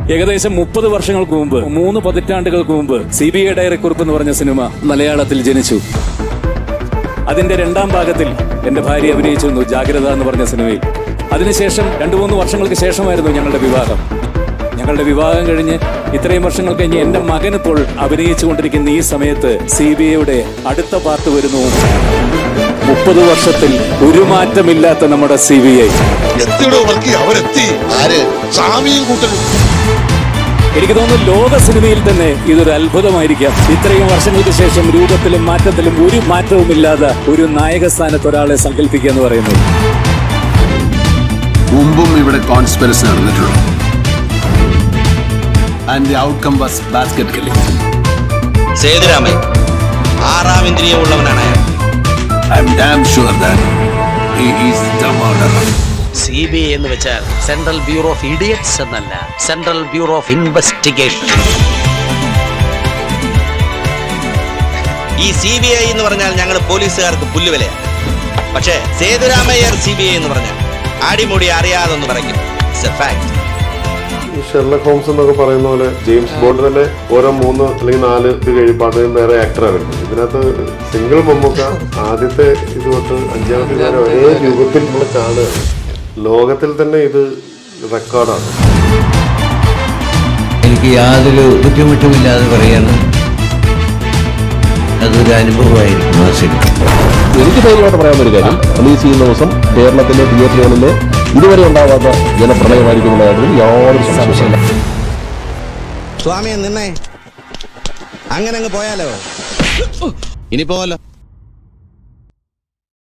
ഏകദേശം മുപ്പത് വർഷങ്ങൾക്ക് മുമ്പ് മൂന്ന് പതിറ്റാണ്ടുകൾക്ക് മുമ്പ് സി ബി ഐ ഡയറിക്കുറിപ്പ് എന്ന് പറഞ്ഞ സിനിമ മലയാളത്തിൽ ജനിച്ചു അതിന്റെ രണ്ടാം ഭാഗത്തിൽ എന്റെ ഭാര്യ അഭിനയിച്ചിരുന്നു ജാഗ്രത എന്ന് പറഞ്ഞ സിനിമയിൽ അതിനുശേഷം രണ്ടു മൂന്ന് വർഷങ്ങൾക്ക് ശേഷമായിരുന്നു ഞങ്ങളുടെ വിവാഹം ഞങ്ങളുടെ വിവാഹം കഴിഞ്ഞ് ഇത്രയും വർഷങ്ങൾ കഴിഞ്ഞ് എന്റെ മകൻ ഇപ്പോൾ അഭിനയിച്ചുകൊണ്ടിരിക്കുന്ന ഈ സമയത്ത് സി ബി ഐയുടെ അടുത്ത പാർട്ട് വരുന്നു മുപ്പത് വർഷത്തിൽ ഒരു മാറ്റമില്ലാത്ത നമ്മുടെ സി ബി ഐ എത്തിയോ വർക്കി അവരെത്തി ആര് സ്വാമിയും കൂട്ടരും എനിക്ക് തോന്നുന്നു ലോക സിനിമയിൽ തന്നെ ഇതൊരു അത്ഭുതമായിരിക്കാം ഇത്രയും വർഷങ്ങൾക്ക് ശേഷം രൂപത്തിലും മാറ്റത്തിലും ഒരു മാറ്റവുമില്ലാതെ ഒരു നായക സ്ഥാനത്ത് ഒരാളെ സങ്കല്പിക്കുക എന്ന് പറയുന്നത് മുമ്പും ഇവിടെ കോൺസ്പിറസി നടന്നിട്ടുണ്ട് and the outcome was basket killing Sethuraman ആറാം ഇന്ദ്രിയമുള്ളവനാണ് അയാൾ I am damn sure that he is the murderer C B I എന്ന് വെച്ചാൽ സെൻട്രൽ ബ്യൂറോ ഓഫ് ഇഡിയറ്റ്സ് എന്നല്ല സെൻട്രൽ ബ്യൂറോ ഓഫ് ഇൻവെസ്റ്റിഗേഷൻ ഈ സി ബി ഐ എന്ന് പറഞ്ഞാൽ ഞങ്ങൾ പോലീസുകാർക്ക് പുല്ലുവിലയാണ് പക്ഷേ സേതുരാമയ്യർ സി ബി ഐ എന്ന് പറഞ്ഞാൽ അടിമുടി അറിയാതൊന്ന് പറയും ഇറ്റ്സ് എ ഫാക്ട് ഈ ഷെർലക് ഹോംസ് എന്നൊക്കെ പറയുന്ന പോലെ ജെയിംസ് ബോണ്ട് തന്നെ ഓരോ മൂന്ന് അല്ലെങ്കിൽ നാല് ഇത് കഴിയുമ്പോൾ അതിന് വേറെ ആക്ടറാണ് വരുന്നത് ഇതിനകത്ത് സിംഗിൾ മമ്മൂക്ക ആദ്യത്തെ ഇത് തൊട്ട് അഞ്ചാമത്തെ ഇത് വരെ ഒരേ രൂപത്തിൽ നമ്മൾ കാണുകയാണ് ലോകത്തിൽ തന്നെ ഇത് റെക്കോർഡാണ് എനിക്ക് യാതൊരു ബുദ്ധിമുട്ടുമില്ലാതെ പറയാണ് അതൊരു അനുഭവമായിരിക്കും ആ സിനിമ എനിക്ക് ധൈര്യമായിട്ട് പറയാവുന്ന ഒരു കാര്യം റിലീസ് ചെയ്യുന്ന ദിവസം കേരളത്തിലെ തിയേറ്ററുകളിലെ ഇതുവരെ ഉണ്ടാവാത്ത ജനപ്രളയമായിരിക്കുമെന്ന കാര്യത്തിൽ യാതൊരു സംശയമില്ല സ്വാമിയെ നിന്നേ അങ്ങനെ അങ്ങ് പോയാലോ ഇനി പോവല്ലോ